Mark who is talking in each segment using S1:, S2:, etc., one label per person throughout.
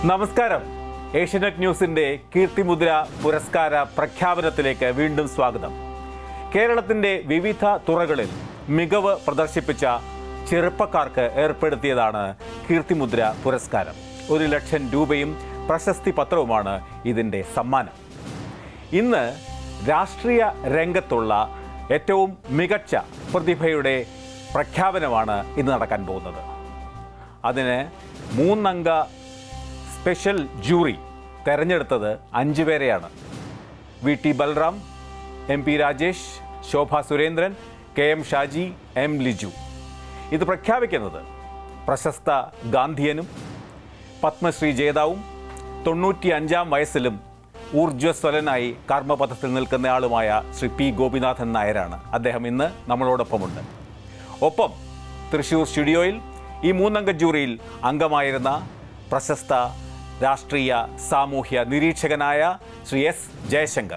S1: നമസ്കാരം ഏഷ്യനെറ്റ് ന്യൂസിന്റെ കീർത്തിമുദ്ര പുരസ്കാര പ്രഖ്യാപനത്തിലേക്ക് വീണ്ടും സ്വാഗതം കേരളത്തിന്റെ വിവിധ തുറകളിൽ മികവ് പ്രദർശിപ്പിച്ച ചെറുപ്പക്കാർക്ക് ഏർപ്പെടുത്തിയതാണ് കീർത്തിമുദ്ര പുരസ്കാരം ഒരു ലക്ഷം രൂപയും പ്രശസ്തി പത്രവുമാണ് ഇതിന്റെ സമ്മാനം ഇന്ന് രാഷ്ട്രീയ രംഗത്തുള്ള ഏറ്റവും മികച്ച പ്രതിഭയുടെ പ്രഖ്യാപനമാണ് ഇന്ന് നടക്കാൻ പോകുന്നത് അതിന് മൂന്നംഗ സ്പെഷ്യൽ ജൂറി തെരഞ്ഞെടുത്തത് അഞ്ചു പേരെയാണ് V T Balram M P Rajesh Shobha Surendran K M Shaji M Liju ഇത് പ്രഖ്യാപിക്കുന്നത് പ്രശസ്ത ഗാന്ധിയനും പത്മശ്രീ ജേതാവും തൊണ്ണൂറ്റി അഞ്ചാം വയസ്സിലും ഊർജ്വസ്വലനായി കർമ്മപഥത്തിൽ നിൽക്കുന്നയാളുമായ ശ്രീ പി ഗോപിനാഥൻ നായരാണ് അദ്ദേഹം ഇന്ന് നമ്മളോടൊപ്പമുണ്ട് ഒപ്പം തൃശൂർ സ്റ്റുഡിയോയിൽ ഈ മൂന്നംഗ ജൂറിയിൽ അംഗമായിരുന്ന പ്രശസ്ത രാഷ്ട്രീയ സാമൂഹ്യ നിരീക്ഷകനായ ശ്രീ എസ് ജയശങ്കർ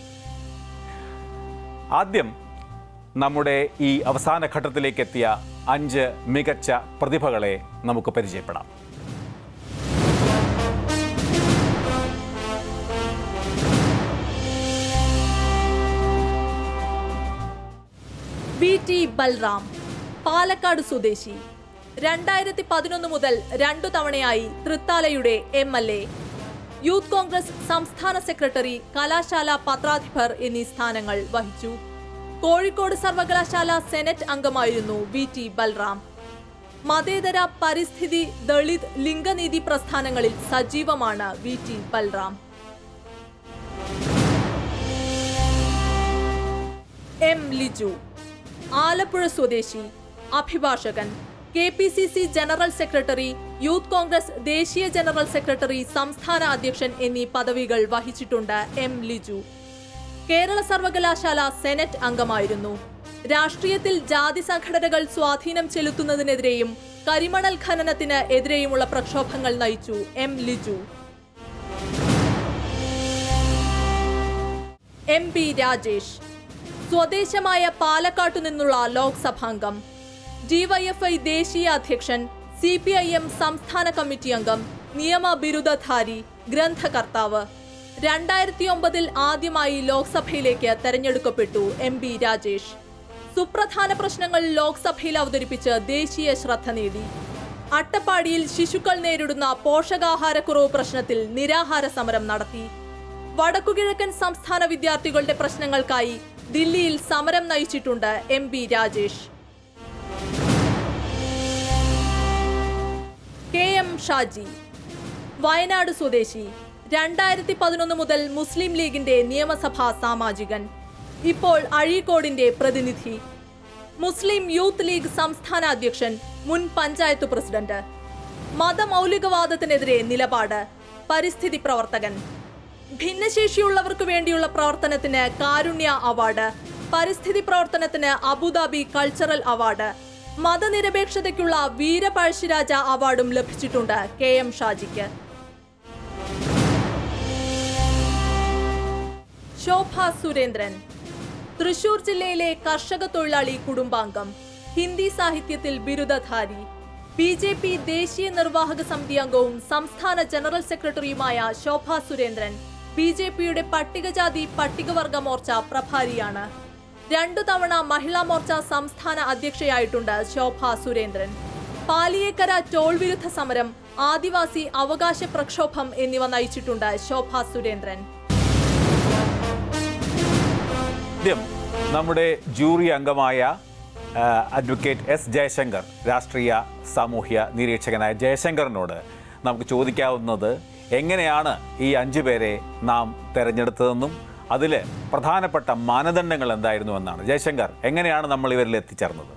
S1: ആദ്യം നമ്മുടെ ഈ അവസാന ഘട്ടത്തിലേക്ക് എത്തിയ അഞ്ച് മികച്ച പ്രതിഭകളെ നമുക്ക് പരിചയപ്പെടാം
S2: വി ടി ബൽറാം പാലക്കാട് സ്വദേശി രണ്ടായിരത്തി പതിനൊന്ന് മുതൽ രണ്ടു തവണയായി തൃത്താലയുടെ M L A youth Congress സംസ്ഥാന സെക്രട്ടറി കലാശാല പത്രാധിപർ എന്നീ സ്ഥാനങ്ങൾ വഹിച്ചു കോഴിക്കോട് സർവകലാശാല സെനറ്റ് അംഗമായിരുന്നു വി ടി ബൽറാം മതേതര പരിസ്ഥിതി ദളിത് ലിംഗനീതി പ്രസ്ഥാനങ്ങളിൽ സജീവമാണ് V T Balram M Liju Alappuzha സ്വദേശി അഭിഭാഷകൻ K P C C general secretary youth Congress ദേശീയ ജനറൽ സെക്രട്ടറി സംസ്ഥാന അധ്യക്ഷൻ എന്നീ പദവികൾ വഹിച്ചിട്ടുണ്ട് എം ലിജു കേരള സർവകലാശാല സെനറ്റ് അംഗമായിരുന്നു രാഷ്ട്രീയത്തിൽ ജാതി സംഘടനകൾ സ്വാധീനം ചെലുത്തുന്നതിനെതിരെയും കരിമണൽ ഖനനത്തിന് എതിരെയുമുള്ള പ്രക്ഷോഭങ്ങൾ നയിച്ചു M Liju M P Rajesh സ്വദേശമായ പാലക്കാട്ടു നിന്നുള്ള ലോക്സഭാംഗം ഡിവൈഎഫ്ഐ ദേശീയ അധ്യക്ഷൻ സി പി ഐ എം സംസ്ഥാന കമ്മിറ്റി അംഗം നിയമ ബിരുദധാരി ഗ്രന്ഥകർത്താവ് രണ്ടായിരത്തി ഒമ്പതിൽ ആദ്യമായി ലോക്സഭയിലേക്ക് തെരഞ്ഞെടുക്കപ്പെട്ടു എം പി രാജേഷ് സുപ്രധാന പ്രശ്നങ്ങൾ ലോക്സഭയിൽ അവതരിപ്പിച്ച് ദേശീയ ശ്രദ്ധ നേടി അട്ടപ്പാടിയിൽ ശിശുക്കൾ നേരിടുന്ന പോഷകാഹാരക്കുറവ് പ്രശ്നത്തിൽ നിരാഹാര സമരം നടത്തി വടക്കുകിഴക്കൻ സംസ്ഥാന വിദ്യാർത്ഥികളുടെ പ്രശ്നങ്ങൾക്കായി ദില്ലിയിൽ സമരം നയിച്ചിട്ടുണ്ട് M P Rajesh K M Shaji Wayanad സ്വദേശി രണ്ടായിരത്തി പതിനൊന്ന് മുതൽ മുസ്ലിം ലീഗിന്റെ നിയമസഭാ സാമാജികൻ ഇപ്പോൾ അഴീക്കോടിന്റെ പ്രതിനിധി മുസ്ലിം യൂത്ത് ലീഗ് സംസ്ഥാന അധ്യക്ഷൻ മുൻ പഞ്ചായത്ത് പ്രസിഡന്റ് മതമൗലികവാദത്തിനെതിരെ നിലപാട് പരിസ്ഥിതി പ്രവർത്തകൻ ഭിന്നശേഷിയുള്ളവർക്ക് വേണ്ടിയുള്ള പ്രവർത്തനത്തിന് കാരുണ്യ അവാർഡ് പരിസ്ഥിതി പ്രവർത്തനത്തിന് അബുദാബി കൾച്ചറൽ അവാർഡ് മതനിരപേക്ഷതയ്ക്കുള്ള വീരപഴശ്ശിരാജ അവാർഡും ലഭിച്ചിട്ടുണ്ട് കെ എം ഷാജിക്ക് ശോഭ സുരേന്ദ്രൻ തൃശൂർ ജില്ലയിലെ കർഷക തൊഴിലാളി കുടുംബാംഗം ഹിന്ദി സാഹിത്യത്തിൽ ബിരുദധാരി ബി ജെ പി ദേശീയ നിർവാഹക സമിതി അംഗവും സംസ്ഥാന ജനറൽ സെക്രട്ടറിയുമായ ശോഭ സുരേന്ദ്രൻ ബി ജെ പിയുടെ പട്ടികജാതി പട്ടികവർഗ മോർച്ച പ്രഭാരിയാണ് രണ്ടു തവണ മഹിളാ മോർച്ച സംസ്ഥാന അധ്യക്ഷയായിട്ടുണ്ട് ശോഭ സുരേന്ദ്രൻ പാലിയേക്കര ടോൾ വിരുദ്ധ സമരം ആദിവാസി അവകാശ പ്രക്ഷോഭം എന്നിവ നയിച്ചിട്ടുണ്ട് ശോഭ സുരേന്ദ്രൻ
S1: ആദ്യം നമ്മുടെ ജൂറി അംഗമായ ആ, അഡ്വക്കേറ്റ് എസ് ജയശങ്കർ രാഷ്ട്രീയ സാമൂഹ്യ നിരീക്ഷകനായ ജയശങ്കറിനോട് നമുക്ക് ചോദിക്കാവുന്നത് എങ്ങനെയാണ് ഈ അഞ്ചു പേരെ നാം തിരഞ്ഞെടുത്തതെന്നും അതിൽ പ്രധാനപ്പെട്ട മാനദണ്ഡങ്ങൾ എന്തായിരുന്നു എന്നാണ് ജയശങ്കർ എങ്ങനെയാണ് നമ്മൾ ഇവരിൽ എത്തിച്ചേർന്നത്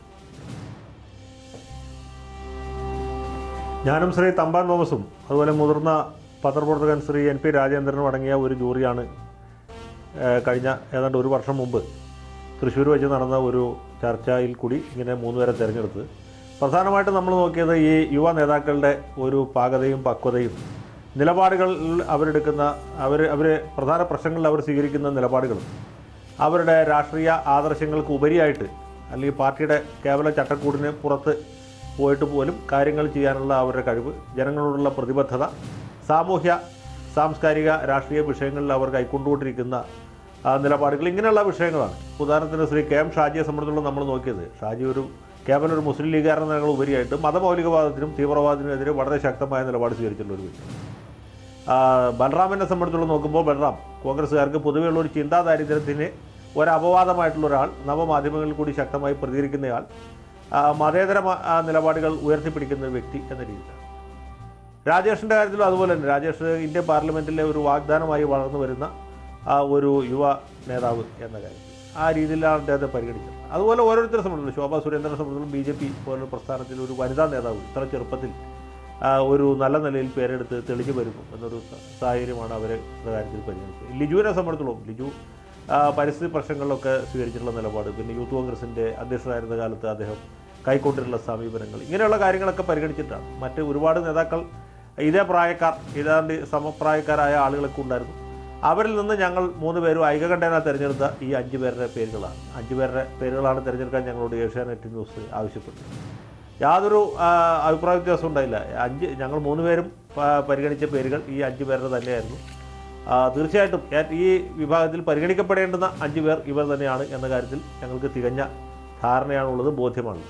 S3: ഞാനും ശ്രീ തമ്പാൻ തോമസും അതുപോലെ മുതിർന്ന പത്രപ്രവർത്തകൻ ശ്രീ എൻ പി രാജേന്ദ്രനും അടങ്ങിയ ഒരു ജൂറിയാണ് ഏഹ്, കഴിഞ്ഞ ഏതാണ്ട് ഒരു വർഷം മുമ്പ് തൃശ്ശൂർ വെച്ച് നടന്ന ഒരു ചർച്ചയിൽ കൂടി ഇങ്ങനെ മൂന്നുപേരെ തിരഞ്ഞെടുത്ത് പ്രധാനമായിട്ടും നമ്മൾ നോക്കിയത് ഈ യുവ നേതാക്കളുടെ ഒരു പാകതയും പക്വതയും നിലപാടുകൾ അവരെടുക്കുന്ന അവർ അവർ പ്രധാന പ്രശ്നങ്ങളിൽ അവർ സ്വീകരിക്കുന്ന നിലപാടുകളും അവരുടെ രാഷ്ട്രീയ ആദർശങ്ങൾക്ക് ഉപരിയായിട്ട് അല്ലെങ്കിൽ പാർട്ടിയുടെ കേവല ചട്ടക്കൂടിന് പുറത്ത് പോയിട്ട് പോലും കാര്യങ്ങൾ ചെയ്യാനുള്ള അവരുടെ കഴിവ് ജനങ്ങളോടുള്ള പ്രതിബദ്ധത സാമൂഹ്യ സാംസ്കാരിക രാഷ്ട്രീയ വിഷയങ്ങളിൽ അവർ കൈക്കൊണ്ടുകൊണ്ടിരിക്കുന്ന ആ, നിലപാടുകൾ ഇങ്ങനെയുള്ള വിഷയങ്ങളാണ് ഉദാഹരണത്തിന് ശ്രീ കെ എം ഷാജിയെ സംബന്ധിച്ചിടത്തോളം നമ്മൾ നോക്കിയത് ഷാജി ഒരു കേവലം ഒരു മുസ്ലിം ലീഗുകാരൻ എന്നതിനേക്കാൾ ഉപരിയായിട്ട് മതമൗലികവാദത്തിനും തീവ്രവാദത്തിനുമെതിരെ വളരെ ശക്തമായ നിലപാട് സ്വീകരിച്ചിട്ടുള്ള ഒരു വ്യക്തി ആ, ബലറാമിനെ സംബന്ധിച്ചുള്ള നോക്കുമ്പോൾ ബലറാം കോൺഗ്രസ്സുകാർക്ക് പൊതുവെയുള്ള ഒരു ചിന്താ ദാരിദ്ര്യത്തിന് ഒരു അപവാദമായിട്ടുള്ള ഒരാൾ നവമാധ്യമങ്ങളിൽ കൂടി ശക്തമായി പ്രതികരിക്കുന്നയാൾ ആ, മതേതര മ- ആ, നിലപാടുകൾ ഉയർത്തിപ്പിടിക്കുന്ന ഒരു വ്യക്തി എന്ന രീതിയിലാണ് രാജേഷിൻ്റെ കാര്യത്തിലും അതുപോലെ തന്നെ രാജേഷ് ഇന്ത്യൻ പാർലമെൻറ്റിലെ ഒരു വാഗ്ദാനമായി വളർന്നു വരുന്ന ആ ഒരു യുവ നേതാവ് എന്ന കാര്യത്തിൽ ആ രീതിയിലാണ് അദ്ദേഹത്തെ പരിഗണിച്ചത് അതുപോലെ ഓരോരുത്തരെ സംബന്ധിച്ചും ശോഭാ സുരേന്ദ്രനെ സംബന്ധിച്ചും ബി ജെ പി പോലുള്ള പ്രസ്ഥാനത്തിൽ ഒരു വനിതാ നേതാവ് ഇത്ര ചെറുപ്പത്തിൽ ആ, ഒരു നല്ല നിലയിൽ പേരെടുത്ത് തെളിഞ്ഞു വരുന്നു എന്നൊരു സ- സാഹചര്യമാണ് അവരെ ഇത്ര കാര്യത്തിൽ പരിഗണിച്ചത് ലിജുവിനെ സംബന്ധിച്ചിടത്തോളം ലിജു ആ, പരിസ്ഥിതി പ്രശ്നങ്ങളിലൊക്കെ സ്വീകരിച്ചിട്ടുള്ള നിലപാട് പിന്നെ യൂത്ത് കോൺഗ്രസിൻ്റെ അധ്യക്ഷനായിരുന്ന കാലത്ത് അദ്ദേഹം കൈക്കൊണ്ടിട്ടുള്ള സമീപനങ്ങൾ ഇങ്ങനെയുള്ള കാര്യങ്ങളൊക്കെ പരിഗണിച്ചിട്ടാണ് മറ്റ് ഒരുപാട് നേതാക്കൾ ഇതേ പ്രായക്കാർ ഏതാണ്ട് സമപ്രായക്കാരായ ആളുകളൊക്കെ ഉണ്ടായിരുന്നു അവരിൽ നിന്ന് ഞങ്ങൾ മൂന്ന് പേരും ഐകകണ്ഠേന തിരഞ്ഞെടുത്ത ഈ അഞ്ച് പേരുടെ പേരുകളാണ് അഞ്ച് പേരുടെ പേരുകളാണ് തിരഞ്ഞെടുക്കാൻ ഞങ്ങളോട് ഏഷ്യാനെറ്റ് ന്യൂസ് ആവശ്യപ്പെട്ടു യാതൊരു ആ, അഭിപ്രായ വ്യത്യാസം ഉണ്ടായില്ല അഞ്ച് ഞങ്ങൾ മൂന്ന് പേരും പ- പരിഗണിച്ച പേരുകൾ ഈ അഞ്ച് പേരുടെ തന്നെയായിരുന്നു ആ, തീർച്ചയായിട്ടും ഞാൻ ഈ വിഭാഗത്തിൽ പരിഗണിക്കപ്പെടേണ്ടുന്ന അഞ്ച് പേർ ഇവർ തന്നെയാണ് എന്ന കാര്യത്തിൽ ഞങ്ങൾക്ക് തികഞ്ഞ ധാരണയാണുള്ളത് ബോധ്യമാണുള്ളത്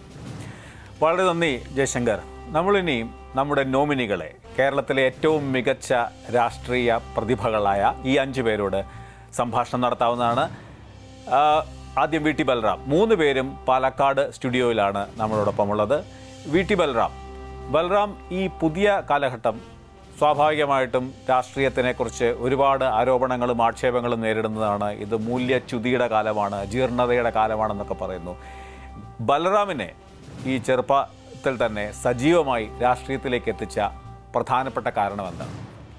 S1: വളരെ നന്ദി ജയശങ്കർ നമ്മളിനി നമ്മുടെ നോമിനികളെ കേരളത്തിലെ ഏറ്റവും മികച്ച രാഷ്ട്രീയ പ്രതിഭകളായ ഈ അഞ്ചു പേരോട് സംഭാഷണം നടത്താവുന്നതാണ് ആ, ആദ്യം വി ടി ബൽറാം മൂന്ന് പേരും പാലക്കാട് സ്റ്റുഡിയോയിലാണ് നമ്മളോടൊപ്പം ഉള്ളത് വി ടി ബൽറാം ബൽറാം ഈ പുതിയ കാലഘട്ടം സ്വാഭാവികമായിട്ടും രാഷ്ട്രീയത്തിനെക്കുറിച്ച് ഒരുപാട് ആരോപണങ്ങളും ആക്ഷേപങ്ങളും നേരിടുന്നതാണ് ഇത് മൂല്യച്യുതിയുടെ കാലമാണ് ജീർണതയുടെ കാലമാണെന്നൊക്കെ പറയുന്നു ബലറാമിനെ ഈ ചെറുപ്പത്തിൽ തന്നെ സജീവമായി രാഷ്ട്രീയത്തിലേക്ക് എത്തിച്ച പ്രധാനപ്പെട്ട കാരണം എന്താണ്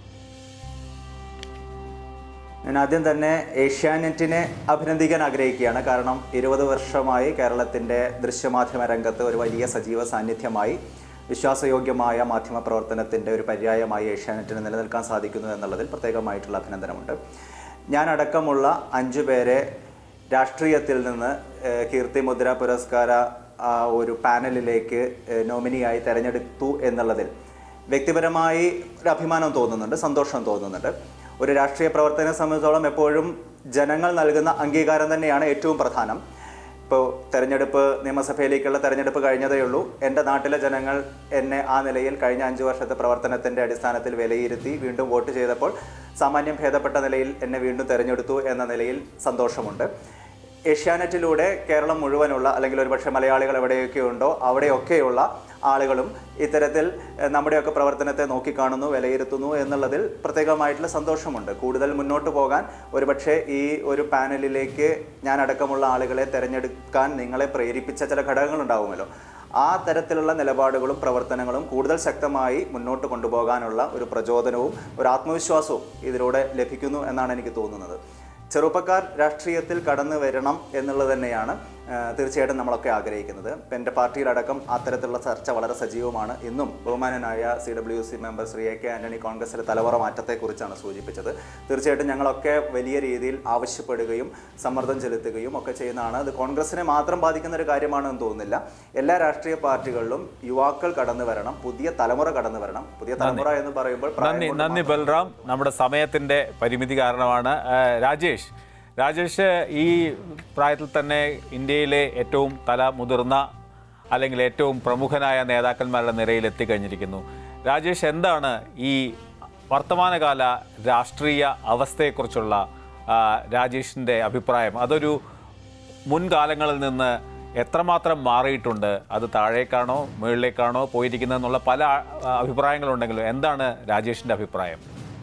S4: ഞാൻ ആദ്യം തന്നെ ഏഷ്യാനെറ്റിനെ അഭിനന്ദിക്കാൻ ആഗ്രഹിക്കുകയാണ് കാരണം ഇരുപത് വർഷമായി കേരളത്തിൻ്റെ ദൃശ്യമാധ്യമ രംഗത്ത് ഒരു വലിയ സജീവ സാന്നിധ്യമായി വിശ്വാസയോഗ്യമായ മാധ്യമ പ്രവർത്തനത്തിൻ്റെ ഒരു പര്യായമായി ഏഷ്യാനെറ്റിന് നിലനിൽക്കാൻ സാധിക്കുന്നു എന്നുള്ളതിൽ പ്രത്യേകമായിട്ടുള്ള അഭിനന്ദനമുണ്ട് ഞാനടക്കമുള്ള അഞ്ചു പേരെ രാഷ്ട്രീയത്തിൽ നിന്ന് ഏഹ്, കീർത്തിമുദ്ര പുരസ്കാര ആ ഒരു പാനലിലേക്ക് ഏഹ്, നോമിനിയായി തെരഞ്ഞെടുത്തു എന്നുള്ളതിൽ വ്യക്തിപരമായി ഒരു അഭിമാനം തോന്നുന്നുണ്ട് സന്തോഷം തോന്നുന്നുണ്ട് ഒരു രാഷ്ട്രീയ പ്രവർത്തനത്തെ സംബന്ധിച്ചോളം എപ്പോഴും ജനങ്ങൾ നൽകുന്ന അംഗീകാരം തന്നെയാണ് ഏറ്റവും പ്രധാനം ഇപ്പോൾ തെരഞ്ഞെടുപ്പ് നിയമസഭയിലേക്കുള്ള തെരഞ്ഞെടുപ്പ് കഴിഞ്ഞതേ ഉള്ളൂ എൻ്റെ നാട്ടിലെ ജനങ്ങൾ എന്നെ ആ നിലയിൽ കഴിഞ്ഞ അഞ്ച് വർഷത്തെ പ്രവർത്തനത്തിൻ്റെ അടിസ്ഥാനത്തിൽ വിലയിരുത്തി വീണ്ടും വോട്ട് ചെയ്തപ്പോൾ സാമാന്യം ഭേദപ്പെട്ട നിലയിൽ എന്നെ വീണ്ടും തെരഞ്ഞെടുത്തു എന്ന നിലയിൽ സന്തോഷമുണ്ട് ഏഷ്യാനെറ്റിലൂടെ കേരളം മുഴുവനുള്ള അല്ലെങ്കിൽ ഒരുപക്ഷെ മലയാളികൾ എവിടെയൊക്കെ ഉണ്ടോ അവിടെയൊക്കെയുള്ള ആളുകളും ഇത്തരത്തിൽ എഹ്, നമ്മുടെയൊക്കെ പ്രവർത്തനത്തെ നോക്കിക്കാണുന്നു വിലയിരുത്തുന്നു എന്നുള്ളതിൽ പ്രത്യേകമായിട്ടുള്ള സന്തോഷമുണ്ട് കൂടുതൽ മുന്നോട്ട് പോകാൻ ഒരുപക്ഷെ ഈ ഒരു പാനലിലേക്ക് ഞാൻ അടക്കമുള്ള ആളുകളെ തിരഞ്ഞെടുക്കാൻ നിങ്ങളെ പ്രേരിപ്പിച്ച ചില ഘടകങ്ങളുണ്ടാവുമല്ലോ ആ തരത്തിലുള്ള നിലപാടുകളും പ്രവർത്തനങ്ങളും കൂടുതൽ ശക്തമായി മുന്നോട്ട് കൊണ്ടുപോകാനുള്ള ഒരു പ്രചോദനവും ഒരു ആത്മവിശ്വാസവും ഇതിലൂടെ ലഭിക്കുന്നു എന്നാണ് എനിക്ക് തോന്നുന്നത് ചെറുപ്പക്കാർ രാഷ്ട്രീയത്തിൽ കടന്നു വരണം എന്നുള്ളത് തന്നെയാണ് ആ, തീർച്ചയായിട്ടും നമ്മളൊക്കെ ആഗ്രഹിക്കുന്നത് ഇപ്പം എൻ്റെ പാർട്ടിയിലടക്കം അത്തരത്തിലുള്ള ചർച്ച വളരെ സജീവമാണ് ഇന്നും ബഹുമാനനായ C W C member Shri A K Antony കോൺഗ്രസിലെ തലമുറ മാറ്റത്തെക്കുറിച്ചാണ് സൂചിപ്പിച്ചത് തീർച്ചയായിട്ടും ഞങ്ങളൊക്കെ വലിയ രീതിയിൽ ആവശ്യപ്പെടുകയും സമ്മർദ്ദം ചെലുത്തുകയും ഒക്കെ ചെയ്യുന്നതാണ് അത് കോൺഗ്രസിനെ മാത്രം ബാധിക്കുന്ന ഒരു കാര്യമാണെന്ന് തോന്നുന്നില്ല എല്ലാ രാഷ്ട്രീയ പാർട്ടികളിലും യുവാക്കൾ കടന്നു വരണം പുതിയ തലമുറ കടന്നു വരണം പുതിയ തലമുറ എന്ന് പറയുമ്പോൾ പ്രായം
S1: നന്ദി
S4: കൊണ്ട്
S1: നന്ദി ബൽറാം നമ്മുടെ സമയത്തിൻ്റെ പരിമിതി കാരണമാണ് ആ, രാജേഷ് രാജേഷ് ഈ പ്രായത്തിൽ തന്നെ ഇന്ത്യയിലെ ഏറ്റവും തല മുതിർന്ന അല്ലെങ്കിൽ ഏറ്റവും പ്രമുഖനായ നേതാക്കന്മാരുടെ നിരയിൽ എത്തിക്കഴിഞ്ഞിരിക്കുന്നു രാജേഷ് എന്താണ് ഈ വർത്തമാനകാല രാഷ്ട്രീയ അവസ്ഥയെക്കുറിച്ചുള്ള ആ, രാജേഷിൻ്റെ അഭിപ്രായം അതൊരു മുൻകാലങ്ങളിൽ നിന്ന് എത്രമാത്രം മാറിയിട്ടുണ്ട് അത് താഴേക്കാണോ മുകളിലേക്കാണോ പോയിരിക്കുന്നതെന്നുള്ള പല ആ, അഭിപ്രായങ്ങളുണ്ടെങ്കിലും എന്താണ് രാജേഷിൻ്റെ അഭിപ്രായം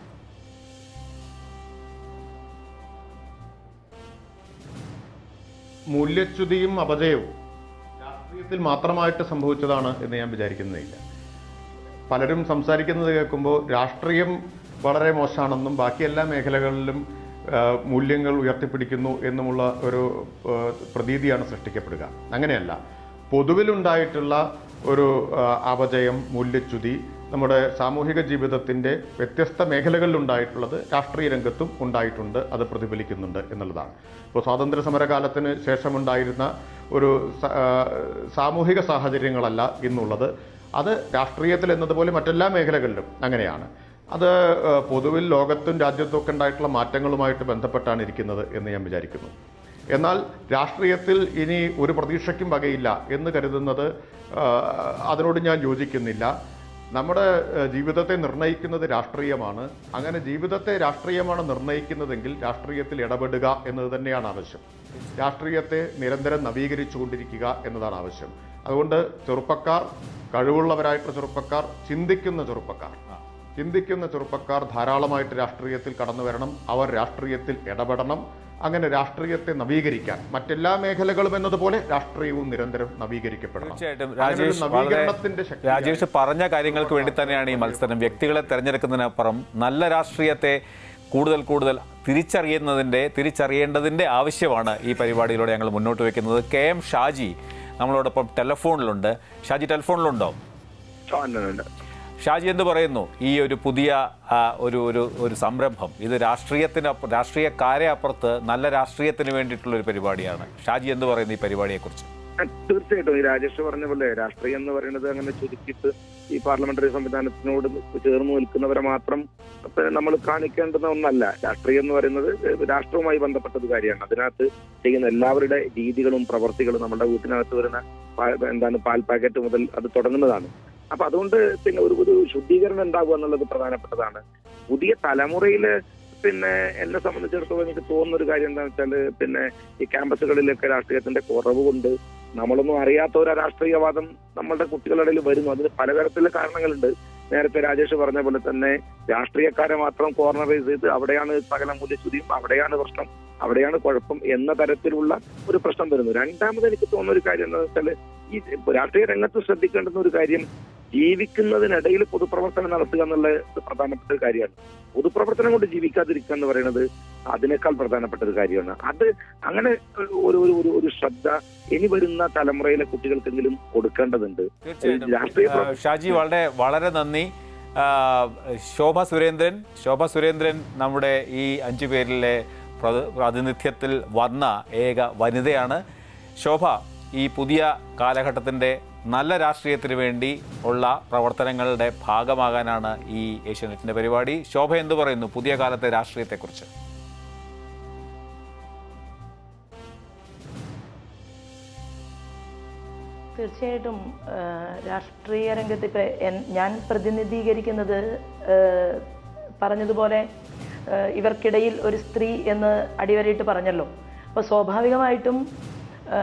S5: മൂല്യച്യുതിയും അപജയവും രാഷ്ട്രീയത്തിൽ മാത്രമായിട്ട് സംഭവിച്ചതാണ് എന്ന് ഞാൻ വിചാരിക്കുന്നില്ല പലരും സംസാരിക്കുന്നത് കേൾക്കുമ്പോൾ രാഷ്ട്രീയം വളരെ മോശമാണെന്നും ബാക്കി എല്ലാ മേഖലകളിലും ആ, മൂല്യങ്ങൾ ഉയർത്തിപ്പിടിക്കുന്നു എന്നുമുള്ള ഒരു ആ, പ്രതീതിയാണ് സൃഷ്ടിക്കപ്പെടുക അങ്ങനെയല്ല പൊതുവിലുണ്ടായിട്ടുള്ള ഒരു ആ, അപജയം മൂല്യച്യുതി നമ്മുടെ സാമൂഹിക ജീവിതത്തിൻ്റെ വ്യത്യസ്ത മേഖലകളിലുണ്ടായിട്ടുള്ളത് രാഷ്ട്രീയ രംഗത്തും ഉണ്ടായിട്ടുണ്ട് അത് പ്രതിഫലിക്കുന്നുണ്ട് എന്നുള്ളതാണ് ഇപ്പോൾ സ്വാതന്ത്ര്യ സമരകാലത്തിന് ശേഷമുണ്ടായിരുന്ന ഒരു സ- ആ, സാമൂഹിക സാഹചര്യങ്ങളല്ല ഇന്നുള്ളത് അത് രാഷ്ട്രീയത്തിൽ എന്നതുപോലെ മറ്റെല്ലാ മേഖലകളിലും അങ്ങനെയാണ് അത് ഏഹ്, പൊതുവിൽ ലോകത്തും രാജ്യത്തും ഒക്കെ ഉണ്ടായിട്ടുള്ള മാറ്റങ്ങളുമായിട്ട് ബന്ധപ്പെട്ടാണ് ഇരിക്കുന്നത് എന്ന് ഞാൻ വിചാരിക്കുന്നു എന്നാൽ രാഷ്ട്രീയത്തിൽ ഇനി ഒരു പ്രതീക്ഷയ്ക്കും വകയില്ല എന്ന് കരുതുന്നത് ഏഹ്, അതിനോട് ഞാൻ യോജിക്കുന്നില്ല നമ്മുടെ ഏഹ്, ജീവിതത്തെ നിർണ്ണയിക്കുന്നത് രാഷ്ട്രീയമാണ് അങ്ങനെ ജീവിതത്തെ രാഷ്ട്രീയമാണ് നിർണ്ണയിക്കുന്നതെങ്കിൽ രാഷ്ട്രീയത്തിൽ ഇടപെടുക എന്നത് തന്നെയാണ് ആവശ്യം രാഷ്ട്രീയത്തെ നിരന്തരം നവീകരിച്ചുകൊണ്ടിരിക്കുക എന്നതാണ് ആവശ്യം അതുകൊണ്ട് ചെറുപ്പക്കാർ കഴിവുള്ളവരായിട്ടുള്ള ചെറുപ്പക്കാർ ചിന്തിക്കുന്ന ചെറുപ്പക്കാർ ചിന്തിക്കുന്ന ചെറുപ്പക്കാർ ധാരാളമായിട്ട് രാഷ്ട്രീയത്തിൽ കടന്നു വരണം അവർ രാഷ്ട്രീയത്തിൽ ഇടപെടണം അങ്ങനെ രാഷ്ട്രീയത്തെ നവീകരിക്കാൻ മറ്റെല്ലാ മേഖലകളും എന്നതുപോലെ രാഷ്ട്രീയവും നിരന്തരം നവീകരിക്കപ്പെടണം
S1: തീർച്ചയായിട്ടും
S5: അങ്ങനെ ഒരു
S1: രാജേഷ് വളരെ
S5: നവീകരണത്തിന്റെ ശക്തി
S1: രാജേഷ് പറഞ്ഞ കാര്യങ്ങൾക്ക് വേണ്ടി തന്നെയാണ് ഈ മത്സരം വ്യക്തികളെ തെരഞ്ഞെടുക്കുന്നതിനപ്പുറം നല്ല രാഷ്ട്രീയത്തെ കൂടുതൽ കൂടുതൽ തിരിച്ചറിയുന്നതിൻ്റെ തിരിച്ചറിയേണ്ടതിൻ്റെ ആവശ്യമാണ് ഈ പരിപാടിയിലൂടെ ഞങ്ങൾ മുന്നോട്ട് വയ്ക്കുന്നത് കെ എം ഷാജി നമ്മളോടൊപ്പം ടെലഫോണിലുണ്ട് ഷാജി ടെലഫോണിലുണ്ടോ ഷാജി എന്ത് പറയുന്നു ഈ ഒരു പുതിയ ആ, ഒരു ഒരു ഒരു സംരംഭം ഇത് രാഷ്ട്രീയത്തിന് അപ്പ- രാഷ്ട്രീയക്കാരെ അപ്പുറത്ത് നല്ല രാഷ്ട്രീയത്തിന് വേണ്ടിയിട്ടുള്ള ഒരു പരിപാടിയാണ് ഷാജി എന്ത് പറയുന്നു ഈ പരിപാടിയെക്കുറിച്ച്
S6: തീർച്ചയായിട്ടും ഈ രാജേഷ് പറഞ്ഞ പോലെ രാഷ്ട്രീയം എന്ന് പറയുന്നത് അങ്ങനെ ചുരുക്കിയിട്ട് ഈ പാർലമെന്ററി സംവിധാനത്തിനോട് ചേർന്ന് നിൽക്കുന്നവരെ മാത്രം നമ്മൾ കാണിക്കേണ്ടുന്ന ഒന്നല്ല രാഷ്ട്രീയം എന്ന് പറയുന്നത് രാഷ്ട്രവുമായി ബന്ധപ്പെട്ട ഒരു കാര്യമാണ് അതിനകത്ത് ചെയ്യുന്ന എല്ലാവരുടെ രീതികളും പ്രവർത്തികളും നമ്മുടെ വീട്ടിനകത്ത് വരുന്ന പാ- എന്താണ് പാൽ പാക്കറ്റ് മുതൽ അത് തുടങ്ങുന്നതാണ് അപ്പൊ അതുകൊണ്ട് പിന്നെ ഒരു ഒരു ശുദ്ധീകരണം ഉണ്ടാകുക എന്നുള്ളത് പ്രധാനപ്പെട്ടതാണ് പുതിയ തലമുറയില് പിന്നെ എന്നെ സംബന്ധിച്ചിടത്തോളം എനിക്ക് തോന്നുന്ന ഒരു കാര്യം എന്താണെന്ന് വെച്ചാല് പിന്നെ ഈ ക്യാമ്പസുകളിലൊക്കെ രാഷ്ട്രീയത്തിന്റെ കുറവ് കൊണ്ട് നമ്മളൊന്നും അറിയാത്ത ഒരു രാഷ്ട്രീയവാദം നമ്മളുടെ കുട്ടികളുടെ ഇടയിൽ വരുന്നു അതിന് പലതരത്തിലുള്ള കാരണങ്ങളുണ്ട് നേരത്തെ രാജേഷ് പറഞ്ഞ പോലെ തന്നെ രാഷ്ട്രീയക്കാരെ മാത്രം കോർണറൈസ് ചെയ്ത് അവിടെയാണ് സകല മൂല്യച്യുതിയും അവിടെയാണ് പ്രശ്നം അവിടെയാണ് കുഴപ്പം എന്ന തരത്തിലുള്ള ഒരു പ്രശ്നം വരുന്നു രണ്ടാമത് എനിക്ക് തോന്നുന്ന ഒരു കാര്യം എന്താണെന്ന് വെച്ചാൽ ഈ രാഷ്ട്രീയ രംഗത്ത് ശ്രദ്ധിക്കേണ്ടുന്ന ഒരു കാര്യം ജീവിക്കുന്നതിനിടയിൽ പൊതുപ്രവർത്തനം നടത്തുക എന്നുള്ളത് പ്രധാനപ്പെട്ട ഒരു കാര്യമാണ് പൊതുപ്രവർത്തനം കൊണ്ട് ജീവിക്കാതിരിക്കുക എന്ന് പറയുന്നത് അതിനേക്കാൾ പ്രധാനപ്പെട്ട ഒരു കാര്യമാണ് അത് അങ്ങനെ ഒരു ഒരു ഒരു ഒരു ശ്രദ്ധ ഇനി വരുന്ന തലമുറയിലെ കുട്ടികൾക്കെങ്കിലും കൊടുക്കേണ്ടതുണ്ട്
S1: തീർച്ചയായിട്ടും
S6: രാഷ്ട്രീയ
S1: ആ, ഷാജി വളരെ വളരെ നന്ദി ആ, ശോഭ സുരേന്ദ്രൻ ശോഭ സുരേന്ദ്രൻ നമ്മുടെ ഈ അഞ്ചു പേരിലെ പ്രതി- പ്രാതിനിധ്യത്തിൽ വന്ന ഏക വനിതയാണ് ശോഭ ഈ പുതിയ കാലഘട്ടത്തിൻ്റെ നല്ല രാഷ്ട്രീയത്തിന് വേണ്ടി ഉള്ള പ്രവർത്തനങ്ങളുടെ ഭാഗമാകാനാണ് ഈ ഏഷ്യാനെറ്റിൻ്റെ പരിപാടി ശോഭ എന്ത് പറയുന്നു പുതിയ കാലത്തെ രാഷ്ട്രീയത്തെക്കുറിച്ച്
S7: തീർച്ചയായിട്ടും ആ, രാഷ്ട്രീയ രംഗത്ത് ഇപ്പം എൻ- ഞാൻ പ്രതിനിധീകരിക്കുന്നത് ആ, പറഞ്ഞതുപോലെ ആ, ഇവർക്കിടയിൽ ഒരു സ്ത്രീ എന്ന് അടിവരയിട്ട് പറഞ്ഞല്ലോ അപ്പോൾ സ്വാഭാവികമായിട്ടും ആ,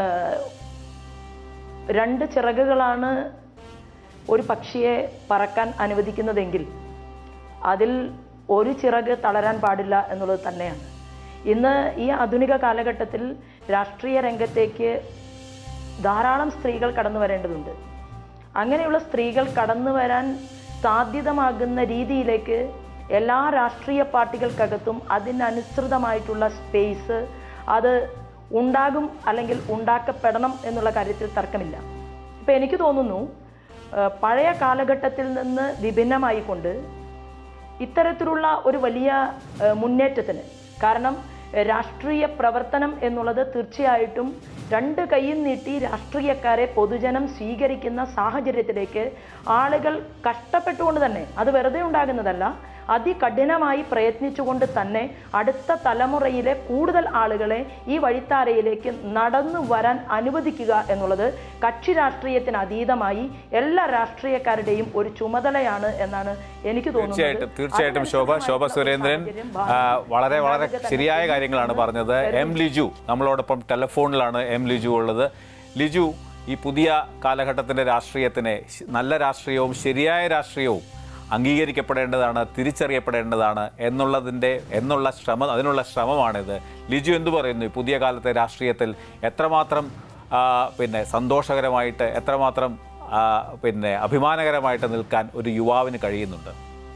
S7: രണ്ട് ചിറകുകളാണ് ഒരു പക്ഷിയെ പറക്കാൻ അനുവദിക്കുന്നതെങ്കിൽ അതിൽ ഒരു ചിറക് തളരാൻ പാടില്ല എന്നുള്ളത് തന്നെയാണ് ഇന്ന് ഈ ആധുനിക കാലഘട്ടത്തിൽ രാഷ്ട്രീയ രംഗത്തേക്ക് ധാരാളം സ്ത്രീകൾ കടന്നു വരേണ്ടതുണ്ട് അങ്ങനെയുള്ള സ്ത്രീകൾ കടന്നു വരാൻ സാധ്യതമാകുന്ന രീതിയിലേക്ക് എല്ലാ രാഷ്ട്രീയ പാർട്ടികൾക്കകത്തും അതിനനുസൃതമായിട്ടുള്ള സ്പേസ് അത് ഉണ്ടാകും അല്ലെങ്കിൽ ഉണ്ടാക്കപ്പെടണം എന്നുള്ള കാര്യത്തിൽ തർക്കമില്ല ഇപ്പം എനിക്ക് തോന്നുന്നു ആ, പഴയ കാലഘട്ടത്തിൽ നിന്ന് വിഭിന്നമായിക്കൊണ്ട് ഇത്തരത്തിലുള്ള ഒരു വലിയ ഏഹ്, മുന്നേറ്റത്തിന് കാരണം ഏഹ്, രാഷ്ട്രീയ പ്രവർത്തനം എന്നുള്ളത് തീർച്ചയായിട്ടും രണ്ട് കൈയും നീട്ടി രാഷ്ട്രീയക്കാരെ പൊതുജനം സ്വീകരിക്കുന്ന സാഹചര്യത്തിലേക്ക് ആളുകൾ കഷ്ടപ്പെട്ടുകൊണ്ട് തന്നെ അത് വെറുതെ ഉണ്ടാകുന്നതല്ല അതികഠിനമായി പ്രയത്നിച്ചുകൊണ്ട് തന്നെ അടുത്ത തലമുറയിലെ കൂടുതൽ ആളുകളെ ഈ വഴിത്താരയിലേക്ക് നടന്നു വരാൻ അനുവദിക്കുക എന്നുള്ളത് കക്ഷി രാഷ്ട്രീയത്തിന് അതീതമായി എല്ലാ രാഷ്ട്രീയക്കാരുടെയും ഒരു ചുമതലയാണ് എന്നാണ് എനിക്ക് തോന്നുന്നത്
S1: തീർച്ചയായിട്ടും തീർച്ചയായിട്ടും ശോഭ ശോഭ സുരേന്ദ്രൻ ആ, വളരെ വളരെ ശരിയായ കാര്യങ്ങളാണ് പറഞ്ഞത് എം ലിജു നമ്മളോടൊപ്പം ടെലഫോണിലാണ് എം ലിജു ഉള്ളത് ലിജു ഈ പുതിയ കാലഘട്ടത്തിൻ്റെ രാഷ്ട്രീയത്തിനെ ശ- നല്ല രാഷ്ട്രീയവും ശരിയായ രാഷ്ട്രീയവും അംഗീകരിക്കപ്പെടേണ്ടതാണ് തിരിച്ചറിയപ്പെടേണ്ടതാണ് എന്നുള്ളതിൻ്റെ എന്നുള്ള ശ്രമം അതിനുള്ള ശ്രമമാണിത് ലിജു എന്തു പറയുന്നു ഈ പുതിയ കാലത്തെ രാഷ്ട്രീയത്തിൽ എത്രമാത്രം ആ, പിന്നെ സന്തോഷകരമായിട്ട് എത്രമാത്രം ആ, പിന്നെ അഭിമാനകരമായിട്ട് നിൽക്കാൻ ഒരു യുവാവിന് കഴിയുന്നുണ്ട്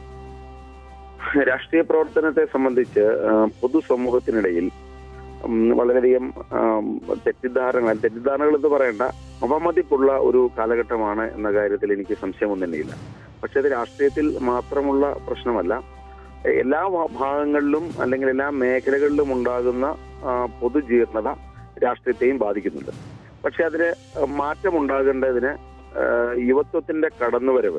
S6: രാഷ്ട്രീയ പ്രവർത്തനത്തെ സംബന്ധിച്ച് ആ, പൊതുസമൂഹത്തിനിടയിൽ ഉം, വളരെയധികം ആം, തെറ്റിദ്ധാരണകൾ തെറ്റിദ്ധാരണകൾ എന്ന് പറയേണ്ട അപമതിപ്പുള്ള ഒരു കാലഘട്ടമാണ് എന്ന കാര്യത്തിൽ എനിക്ക് സംശയമൊന്നും തന്നെയില്ല പക്ഷെ അത് രാഷ്ട്രീയത്തിൽ മാത്രമുള്ള പ്രശ്നമല്ല എല്ലാ ഭാ- ഭാഗങ്ങളിലും അല്ലെങ്കിൽ എല്ലാ മേഖലകളിലും ഉണ്ടാകുന്ന ആ, പൊതുജീർണത രാഷ്ട്രീയത്തെയും ബാധിക്കുന്നുണ്ട് പക്ഷെ അതിന് മാറ്റമുണ്ടാകേണ്ടതിന് ആ, യുവത്വത്തിന്റെ കടന്നുവരവ്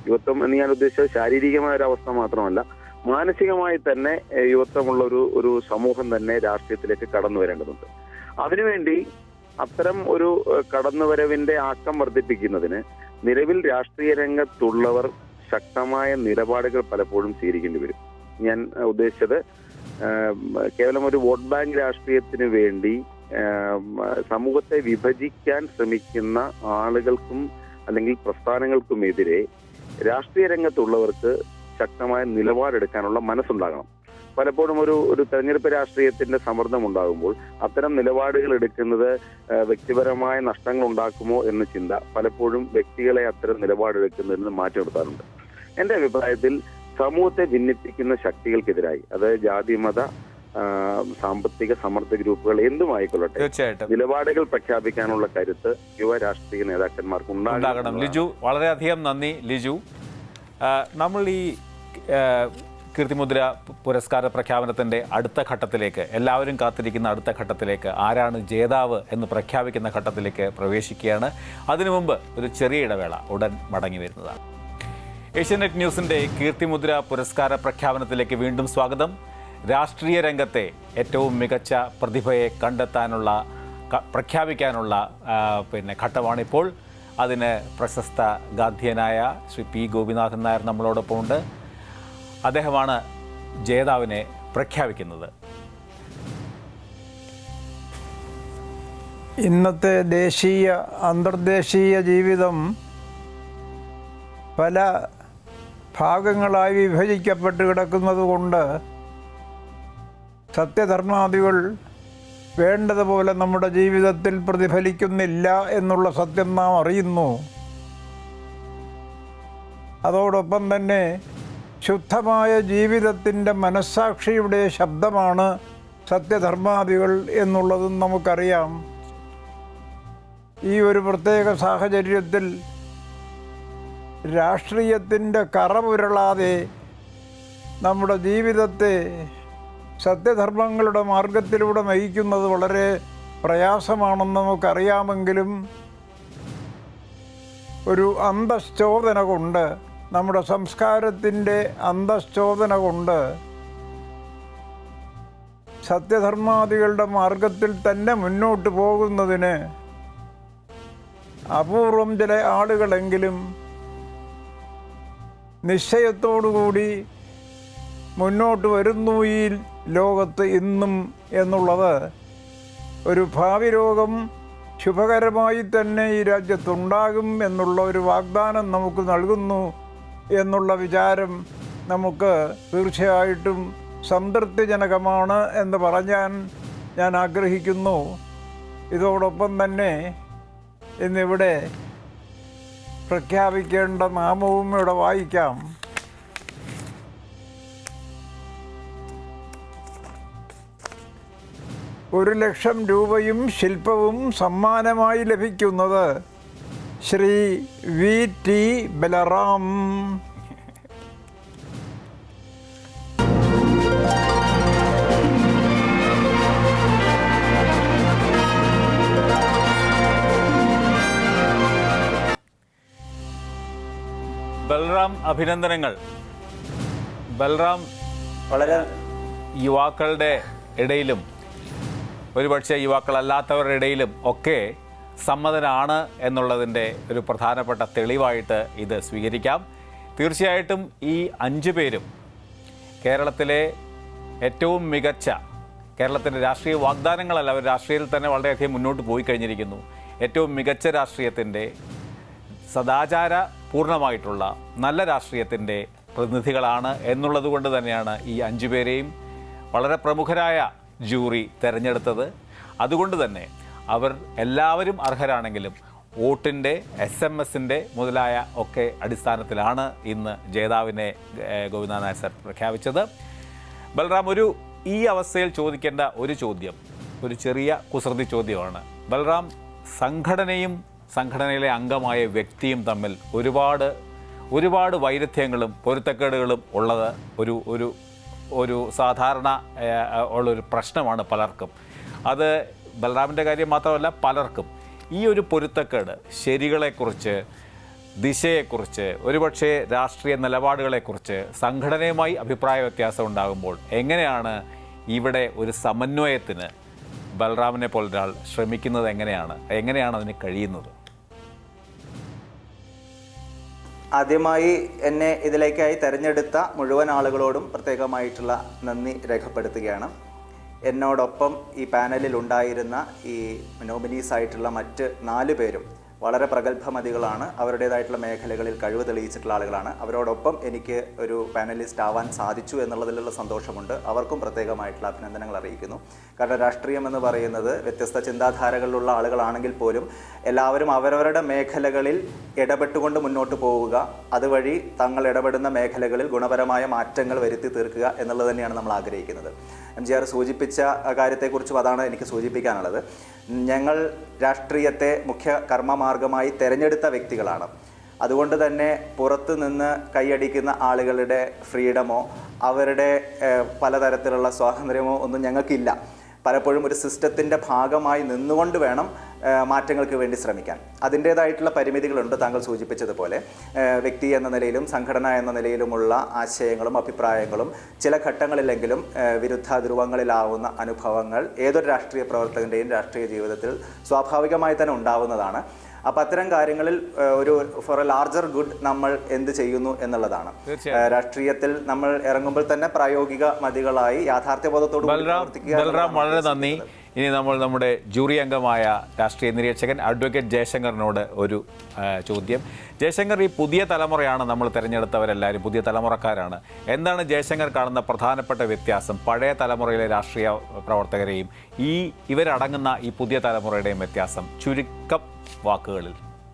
S6: യുവത്വം എന്ന് ഞാൻ ഉദ്ദേശിച്ചത് ശാരീരികമായ ഒരു അവസ്ഥ മാത്രമല്ല മാനസികമായി തന്നെ ഏഹ്, യുവത്വമുള്ള ഒരു ഒരു സമൂഹം തന്നെ രാഷ്ട്രീയത്തിലേക്ക് കടന്നു വരേണ്ടതുണ്ട് അതിനുവേണ്ടി അത്തരം ഒരു ഏഹ്, കടന്നുവരവിന്റെ ആക്കം വർദ്ധിപ്പിക്കുന്നതിന് നിലവിൽ രാഷ്ട്രീയ രംഗത്തുള്ളവർ ശക്തമായ നിലപാടുകൾ പലപ്പോഴും സ്വീകരിക്കേണ്ടി വരും ഞാൻ ഏഹ്, ഉദ്ദേശിച്ചത് ഏഹ്, കേവലം ഒരു വോട്ട് ബാങ്ക് രാഷ്ട്രീയത്തിന് വേണ്ടി ഏഹ്, സമൂഹത്തെ വിഭജിക്കാൻ ശ്രമിക്കുന്ന ആളുകൾക്കും അല്ലെങ്കിൽ പ്രസ്ഥാനങ്ങൾക്കുമെതിരെ രാഷ്ട്രീയ രംഗത്തുള്ളവർക്ക് ശക്തമായ നിലപാടെടുക്കാനുള്ള മനസ്സുണ്ടാകണം പലപ്പോഴും ഒരു ഒരു തെരഞ്ഞെടുപ്പ് രാഷ്ട്രീയത്തിന്റെ സമ്മർദ്ദം ഉണ്ടാകുമ്പോൾ അത്തരം നിലപാടുകൾ എടുക്കുന്നത് ഏഹ്, വ്യക്തിപരമായ നഷ്ടങ്ങൾ ഉണ്ടാക്കുമോ എന്ന ചിന്ത പലപ്പോഴും വ്യക്തികളെ അത്തരം നിലപാടെടുക്കുന്നതിൽ നിന്ന് മാറ്റി നിർത്താറുണ്ട് എന്റെ അഭിപ്രായത്തിൽ സമൂഹത്തെ ഭിന്നിപ്പിക്കുന്ന ശക്തികൾക്കെതിരായി അത് ജാതി മത ആ, സാമ്പത്തിക സമ്മർദ്ദ ഗ്രൂപ്പുകൾ എന്തുമായിക്കൊള്ളട്ടെ
S1: തീർച്ചയായിട്ടും
S6: നിലപാടുകൾ പ്രഖ്യാപിക്കാനുള്ള കരുത്ത് യുവ രാഷ്ട്രീയ നേതാക്കന്മാർക്ക്
S1: ഉണ്ടാകണം
S6: ഉണ്ടാകണം
S1: ലിജു വളരെയധികം നന്ദി ലിജു ആ, നമ്മൾ ഈ ആ, കീർത്തിമുദ്ര പുരസ്കാര പ്രഖ്യാപനത്തിൻ്റെ അടുത്ത ഘട്ടത്തിലേക്ക് എല്ലാവരും കാത്തിരിക്കുന്ന അടുത്ത ഘട്ടത്തിലേക്ക് ആരാണ് ജേതാവ് എന്ന് പ്രഖ്യാപിക്കുന്ന ഘട്ടത്തിലേക്ക് പ്രവേശിക്കുകയാണ് അതിനു മുമ്പ് ഒരു ചെറിയ ഇടവേള ഉടൻ മടങ്ങി വരുന്നതാണ് ഏഷ്യാനെറ്റ് ന്യൂസിൻ്റെ കീർത്തിമുദ്ര പുരസ്കാര പ്രഖ്യാപനത്തിലേക്ക് വീണ്ടും സ്വാഗതം രാഷ്ട്രീയ രംഗത്തെ ഏറ്റവും മികച്ച പ്രതിഭയെ കണ്ടെത്താനുള്ള ക- പ്രഖ്യാപിക്കാനുള്ള ആ, പിന്നെ ഘട്ടമാണിപ്പോൾ അതിന് പ്രശസ്ത ഗാന്ധിയനായ ശ്രീ പി ഗോപിനാഥൻ നായർ നമ്മളോടൊപ്പം ഉണ്ട് അദ്ദേഹമാണ് ജേതാവിനെ പ്രഖ്യാപിക്കുന്നത്
S8: ഇന്നത്തെ ദേശീയ അന്തർദേശീയ ജീവിതം പല ഭാഗങ്ങളായി വിഭജിക്കപ്പെട്ട് കിടക്കുന്നത് കൊണ്ട് സത്യധർമാദികൾ വേണ്ടതുപോലെ നമ്മുടെ ജീവിതത്തിൽ പ്രതിഫലിക്കുന്നില്ല എന്നുള്ള സത്യം നാം അറിയുന്നു അതോടൊപ്പം തന്നെ ശുദ്ധമായ ജീവിതത്തിൻ്റെ മനസ്സാക്ഷിയുടെ ശബ്ദമാണ് സത്യധർമാദികൾ എന്നുള്ളതും നമുക്കറിയാം ഈ ഒരു പ്രത്യേക സാഹചര്യത്തിൽ രാഷ്ട്രീയത്തിൻ്റെ കറപുരളാതെ നമ്മുടെ ജീവിതത്തെ സത്യധർമ്മങ്ങളുടെ മാർഗത്തിലൂടെ നയിക്കുന്നത് വളരെ പ്രയാസമാണെന്ന് നമുക്കറിയാമെങ്കിലും ഒരു അന്തശ്ചോദന കൊണ്ട് നമ്മുടെ സംസ്കാരത്തിൻ്റെ അന്തശ്ചോദന കൊണ്ട് സത്യധർമാദികളുടെ മാർഗത്തിൽ തന്നെ മുന്നോട്ട് പോകുന്നതിന് അപൂർവം ചില ആളുകളെങ്കിലും നിശ്ചയത്തോടുകൂടി മുന്നോട്ട് വരുന്നു ഈ ലോകത്ത് ഇന്നും എന്നുള്ളത് ഒരു ഭാവി രോഗം ശുഭകരമായി തന്നെ ഈ രാജ്യത്തുണ്ടാകും എന്നുള്ള ഒരു വാഗ്ദാനം നമുക്ക് നൽകുന്നു എന്നുള്ള വിചാരം നമുക്ക് തീർച്ചയായിട്ടും സംതൃപ്തിജനകമാണ് എന്ന് പറഞ്ഞാൻ ഞാൻ ആഗ്രഹിക്കുന്നു ഇതോടൊപ്പം തന്നെ ഇന്നിവിടെ പ്രഖ്യാപിക്കേണ്ട നാമവും ഇവിടെ വായിക്കാം ഒരു ലക്ഷം രൂപയും ശില്പവും സമ്മാനമായി ലഭിക്കുന്നത് ശ്രീ വി ടി ബലറാം
S1: ബൽറാം അഭിനന്ദനങ്ങൾ ബൽറാം
S4: വളരെ
S1: യുവാക്കളുടെ ഇടയിലും ഒരുപക്ഷെ യുവാക്കളല്ലാത്തവരുടെ ഇടയിലും ഒക്കെ സമ്മതനാണ് എന്നുള്ളതിൻ്റെ ഒരു പ്രധാനപ്പെട്ട തെളിവായിട്ട് ഇത് സ്വീകരിക്കാം തീർച്ചയായിട്ടും ഈ അഞ്ചു പേരും കേരളത്തിലെ ഏറ്റവും മികച്ച കേരളത്തിൻ്റെ രാഷ്ട്രീയ വാഗ്ദാനങ്ങളല്ല അവർ രാഷ്ട്രീയത്തിൽ തന്നെ വളരെയധികം മുന്നോട്ട് പോയി കഴിഞ്ഞിരിക്കുന്നു ഏറ്റവും മികച്ച രാഷ്ട്രീയത്തിൻ്റെ സദാചാര പൂർണ്ണമായിട്ടുള്ള നല്ല രാഷ്ട്രീയത്തിൻ്റെ പ്രതിനിധികളാണ് എന്നുള്ളത് കൊണ്ട് തന്നെയാണ് ഈ അഞ്ചു പേരെയും വളരെ പ്രമുഖരായ ജൂറി തിരഞ്ഞെടുത്തത് അതുകൊണ്ട് തന്നെ അവർ എല്ലാവരും അർഹരാണെങ്കിലും വോട്ടിൻ്റെ എസ് എം എസിൻ്റെ മുതലായ ഒക്കെ അടിസ്ഥാനത്തിലാണ് ഇന്ന് ജേതാവിനെ ഏഹ്, ഗോവിന്ദ നായർ സർ പ്രഖ്യാപിച്ചത് ബൽറാം ഒരു ഈ അവസ്ഥയിൽ ചോദിക്കേണ്ട ഒരു ചോദ്യം ഒരു ചെറിയ കുസൃതി ചോദ്യമാണ് ബൽറാം സംഘടനയും സംഘടനയിലെ അംഗമായ വ്യക്തിയും തമ്മിൽ ഒരുപാട് ഒരുപാട് വൈരുദ്ധ്യങ്ങളും പൊരുത്തക്കേടുകളും ഉള്ളത് ഒരു ഒരു ഒരു സാധാരണ ഏഹ്, ഉള്ളൊരു പ്രശ്നമാണ് പലർക്കും അത് ബലറാമിൻ്റെ കാര്യം മാത്രമല്ല പലർക്കും ഈ ഒരു പൊരുത്തക്കേട് ശരികളെക്കുറിച്ച് ദിശയെക്കുറിച്ച് ഒരുപക്ഷെ രാഷ്ട്രീയ നിലപാടുകളെക്കുറിച്ച് സംഘടനയുമായി അഭിപ്രായ വ്യത്യാസം ഉണ്ടാകുമ്പോൾ എങ്ങനെയാണ് ഇവിടെ ഒരു സമന്വയത്തിന് ബലറാമിനെ പോലൊരാൾ ശ്രമിക്കുന്നത് എങ്ങനെയാണ് എങ്ങനെയാണ് അതിന് കഴിയുന്നത്
S4: ആദ്യമായി എന്നെ ഇതിലേക്കായി തെരഞ്ഞെടുത്ത മുഴുവൻ ആളുകളോടും പ്രത്യേകമായിട്ടുള്ള നന്ദി രേഖപ്പെടുത്തുകയാണ് എന്നോടൊപ്പം ഈ പാനലിൽ ഉണ്ടായിരുന്ന ഈ നോമിനീസ് ആയിട്ടുള്ള മറ്റ് നാല് പേരും വളരെ പ്രഗത്ഭമതികളാണ് അവരുടേതായിട്ടുള്ള മേഖലകളിൽ കഴിവ് തെളിയിച്ചിട്ടുള്ള ആളുകളാണ് അവരോടൊപ്പം എനിക്ക് ഒരു പാനലിസ്റ്റ് ആവാൻ സാധിച്ചു എന്നുള്ളതിലുള്ള സന്തോഷമുണ്ട് അവർക്കും പ്രത്യേകമായിട്ടുള്ള അഭിനന്ദനങ്ങൾ അറിയിക്കുന്നു കാരണം രാഷ്ട്രീയം എന്ന് പറയുന്നത് വ്യത്യസ്ത ചിന്താധാരകളിലുള്ള ആളുകളാണെങ്കിൽ പോലും എല്ലാവരും അവരവരുടെ മേഖലകളിൽ ഇടപെട്ടുകൊണ്ട് മുന്നോട്ട് പോവുക അതുവഴി തങ്ങൾ ഇടപെടുന്ന മേഖലകളിൽ ഗുണപരമായ മാറ്റങ്ങൾ വരുത്തി തീർക്കുക എന്നുള്ളത് തന്നെയാണ് നമ്മൾ ആഗ്രഹിക്കുന്നത് എം ജി ആർ സൂചിപ്പിച്ച ആ കാര്യത്തെക്കുറിച്ചും അതാണ് എനിക്ക് സൂചിപ്പിക്കാനുള്ളത് ഞങ്ങൾ രാഷ്ട്രീയത്തെ മുഖ്യ കർമ്മമാർഗമായി തിരഞ്ഞെടുത്ത വ്യക്തികളാണ് അതുകൊണ്ട് തന്നെ പുറത്തു നിന്ന് കൈയടിക്കുന്ന ആളുകളുടെ ഫ്രീഡമോ അവരുടെ ഏഹ്, പലതരത്തിലുള്ള സ്വാതന്ത്ര്യമോ ഒന്നും ഞങ്ങൾക്കില്ല പലപ്പോഴും ഒരു സിസ്റ്റത്തിൻ്റെ ഭാഗമായി നിന്നുകൊണ്ട് വേണം ഏഹ്, മാറ്റങ്ങൾക്ക് വേണ്ടി ശ്രമിക്കാൻ അതിൻ്റേതായിട്ടുള്ള പരിമിതികളുണ്ട് താങ്കൾ സൂചിപ്പിച്ചതുപോലെ ഏഹ്, വ്യക്തി എന്ന നിലയിലും സംഘടന എന്ന നിലയിലുമുള്ള ആശയങ്ങളും അഭിപ്രായങ്ങളും ചില ഘട്ടങ്ങളിലെങ്കിലും ഏഹ്, വിരുദ്ധ ധ്രുവങ്ങളിലാവുന്ന അനുഭവങ്ങൾ ഏതൊരു രാഷ്ട്രീയ പ്രവർത്തകൻ്റെയും രാഷ്ട്രീയ ജീവിതത്തിൽ സ്വാഭാവികമായി തന്നെ ഉണ്ടാവുന്നതാണ് അപ്പം അത്തരം കാര്യങ്ങളിൽ ഏഹ്, ഒരു ഫോർ എ ലാർജർ ഗുഡ് നമ്മൾ എന്ത് ചെയ്യുന്നു എന്നുള്ളതാണ്
S1: തീർച്ചയായും.
S4: ഏഹ്, രാഷ്ട്രീയത്തിൽ നമ്മൾ ഇറങ്ങുമ്പോൾ തന്നെ പ്രായോഗിക മതികളായി യാഥാർത്ഥ്യബോധത്തോടു കൂടി
S1: ബൽറാം
S4: പ്രവർത്തിക്കുക
S1: ബൽറാം
S4: എന്നുള്ളതാണ്
S1: വളരെ നന്ദി
S4: ഉദ്ദേശിക്കുന്നത്.
S1: ഇനി നമ്മൾ നമ്മുടെ ജൂറി അംഗമായ രാഷ്ട്രീയ നിരീക്ഷകൻ അഡ്വക്കേറ്റ് ജയശങ്കറിനോട് ഒരു ആ, ചോദ്യം ജയശങ്കർ ഈ പുതിയ തലമുറയാണ് നമ്മൾ തിരഞ്ഞെടുത്തവരെല്ലാവരും പുതിയ തലമുറക്കാരാണ് എന്താണ് ജയശങ്കർ കാണുന്ന പ്രധാനപ്പെട്ട വ്യത്യാസം പഴയ തലമുറയിലെ രാഷ്ട്രീയ പ്രവർത്തകരെയും ഈ ഇവരടങ്ങുന്ന ഈ പുതിയ തലമുറയുടെയും വ്യത്യാസം ചുരുക്കം വാക്കുകളിൽ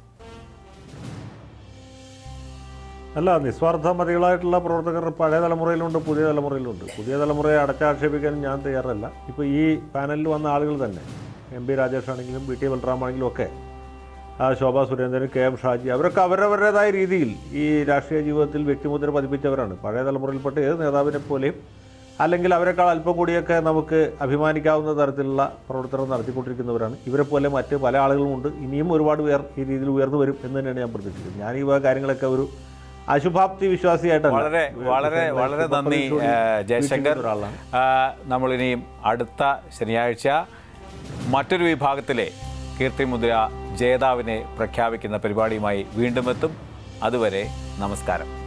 S3: അല്ല നിസ്വാർത്ഥമതികളായിട്ടുള്ള പ്രവർത്തകർ പഴയ തലമുറയിലുണ്ട് പുതിയ തലമുറയിലുണ്ട് പുതിയ തലമുറയെ അടച്ചാക്ഷേപിക്കാൻ ഞാൻ തയ്യാറല്ല ഇപ്പോൾ ഈ പാനലിൽ വന്ന ആളുകൾ തന്നെ എം പി രാജേഷ് ആണെങ്കിലും ബി ടി ബൽറാമാണെങ്കിലും ഒക്കെ ആ ശോഭാ സുരേന്ദ്രൻ കെ എം ഷാജി അവരൊക്കെ അവരവരുടേതായ രീതിയിൽ ഈ രാഷ്ട്രീയ ജീവിതത്തിൽ വ്യക്തിമുദ്ര പതിപ്പിച്ചവരാണ് പഴയ തലമുറയിൽപ്പെട്ട ഏത് നേതാവിനെ പോലെയും അല്ലെങ്കിൽ അവരെക്കാൾ അല്പം കൂടിയൊക്കെ നമുക്ക് അഭിമാനിക്കാവുന്ന തരത്തിലുള്ള പ്രവർത്തനം നടത്തിക്കൊണ്ടിരിക്കുന്നവരാണ് ഇവരെ പോലെ മറ്റ് പല ആളുകളുമുണ്ട് ഇനിയും ഒരുപാട് പേർ ഈ രീതിയിൽ ഉയർന്നു വരും എന്ന് തന്നെയാണ് ഞാൻ പ്രതീക്ഷിക്കുന്നത് ഞാൻ ഈ വക കാര്യങ്ങളൊക്കെ ഒരു അശുഭാപ്തി വിശ്വാസിയായിട്ടല്ല
S1: വളരെ വളരെ വളരെ നന്ദി ആ, ജയശങ്കർ
S3: ഒരാളാണ്
S1: ആ, നമ്മളിനിയും അടുത്ത ശനിയാഴ്ച മറ്റൊരു വിഭാഗത്തിലെ കീർത്തിമുദ്ര ജേതാവിനെ പ്രഖ്യാപിക്കുന്ന പരിപാടിയുമായി വീണ്ടും എത്തും അതുവരെ നമസ്കാരം